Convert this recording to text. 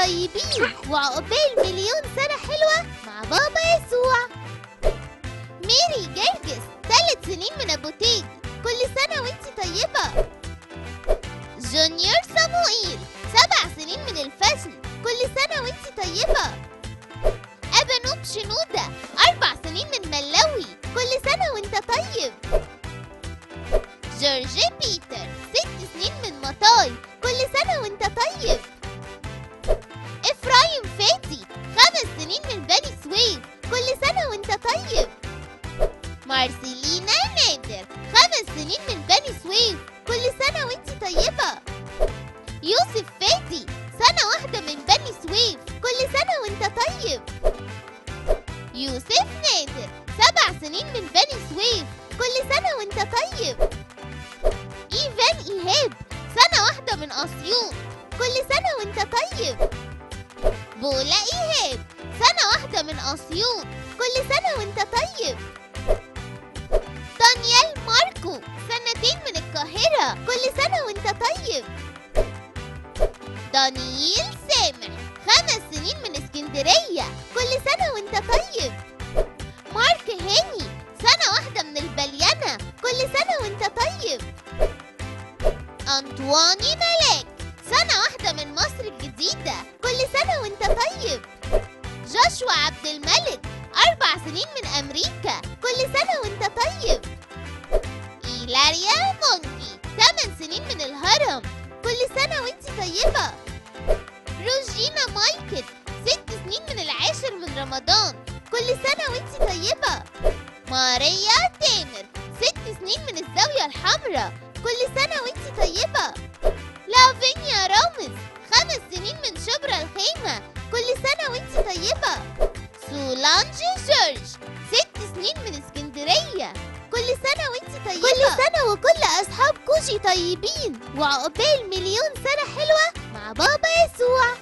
طيبين وعقبال مليون سنة حلوة مع بابا يسوع ميري جرجس ثلاث سنين من أبو تيج كل سنة وانتي طيبة جونيور صموئيل سبع سنين من الفصل كل سنة وانتي طيبة أبانوب شنودة أربع سنين من ملوي كل سنة وانت طيب جورج بيتر ست سنين من مطاي كل سنة وانت طيب إفرايم فادي خمس سنين من بني سويف كل سنة وانت طيب مارسيلينا نادر خمس سنين من بني سويف كل سنة وانت طيبة يوسف فادي سنة واحدة من بني سويف كل سنة وانت طيب يوسف نادر سبع سنين من بني سويف كل سنة وانت طيب إيفان إيهاب سنة واحدة من أسيوط كل سنة وانت طيب بولا إيهاب سنة واحدة من أسيوط كل سنة وانت طيب دانيال ماركو سنتين من القاهرة كل سنة وانت طيب دانييل سامح خمس سنين من اسكندرية كل سنة وانت طيب مارك هاني سنة واحدة من البليانة كل سنة وانت طيب أنطواني ملاك سنة واحدة من مصر الجديدة كل سنة وانت طيب جوشوا عبد الملك أربع سنين من أمريكا كل سنة وانت طيب إيلاريا مونجي ثمان سنين من الهرم كل سنة وانت طيبة روجينا مايكل ست سنين من العاشر من رمضان كل سنة وانت طيبة ماريا تامر ست سنين من الزاوية الحمراء كل سنة وانت طيبة لافينيا رامز خمس سنين من شبرا الخيمة كل سنة وانت طيبة سولانج جورج ست سنين من اسكندرية كل سنة وانت طيبة كل سنة وكل أصحاب كوجي طيبين وعقبال مليون سنة حلوة مع بابا يسوع